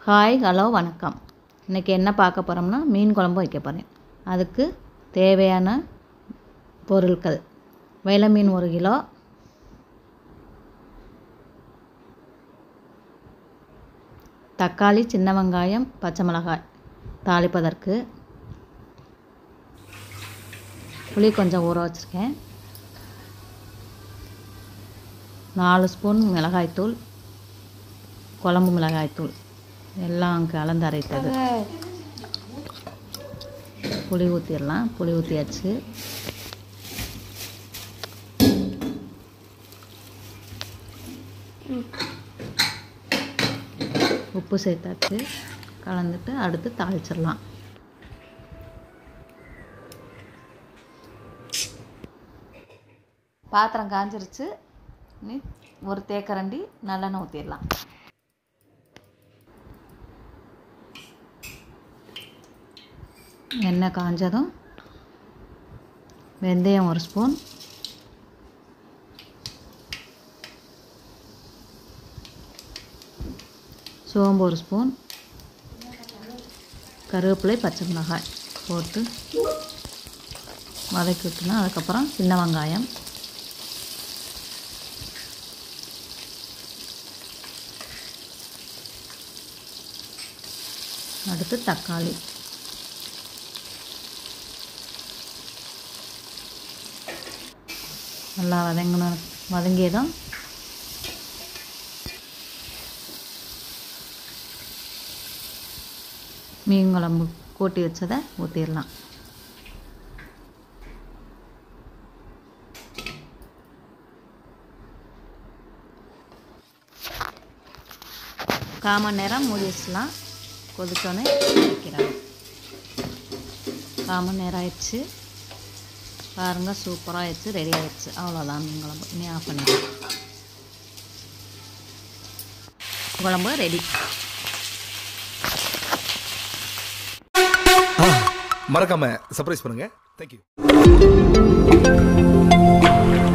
hi hello வணக்கம் இன்றைக்கி என்ன பார்க்க போகிறோம்னா மீன் குழம்பு வைக்க போகிறேன் அதுக்கு தேவையான பொருட்கள் வெலை மீன் ஒரு கிலோ தக்காளி சின்ன வெங்காயம் பச்சை மிளகாய் தாளிப்பதற்கு புளி கொஞ்சம் ஊற வச்சுருக்கேன் நாலு ஸ்பூன் மிளகாய்த்தூள் குழம்பு மிளகாய்த்தூள் எல்லாம் கலந்து அரைத்தது புளி ஊற்றிடலாம் புளி ஊற்றியாச்சு உப்பு சேர்த்தாச்சு கலந்துட்டு அடுத்து தாளிச்சிடலாம் பாத்திரம் காஞ்சிருச்சு நீ ஒரு தேக்கரண்டி நல்லெண்ணெய் ஊற்றிடலாம் எண்ணெய் காஞ்சதும் வெந்தயம் ஒரு ஸ்பூன் சோம்பு ஒரு ஸ்பூன் கருவேப்பிலை பச்சை மிளகாய் போட்டு வதக்கி விட்டுனா அதுக்கப்புறம் சின்ன வெங்காயம் அடுத்து தக்காளி நல்லா வதங்கணும் வதங்கியதும் மீன் குழம்பு கூட்டி வச்சதை ஊற்றிடலாம் கால் மணி நேரம் மூடி வச்சிடலாம் கொதிச்சோன்னே வைக்கிறாங்க கால் மணி நேரம் ஆயிடுச்சு பாருங்கள் சூப்பராக ஆயிடுச்சு ரெடி ஆயிடுச்சு அவ்வளோதான் மீன் குழம்பு இனி ஆஃப் பண்ணிடலாம் குழம்பு ரெடி மறக்காம சர்ப்ரைஸ் பண்ணுங்க தேங்க்யூ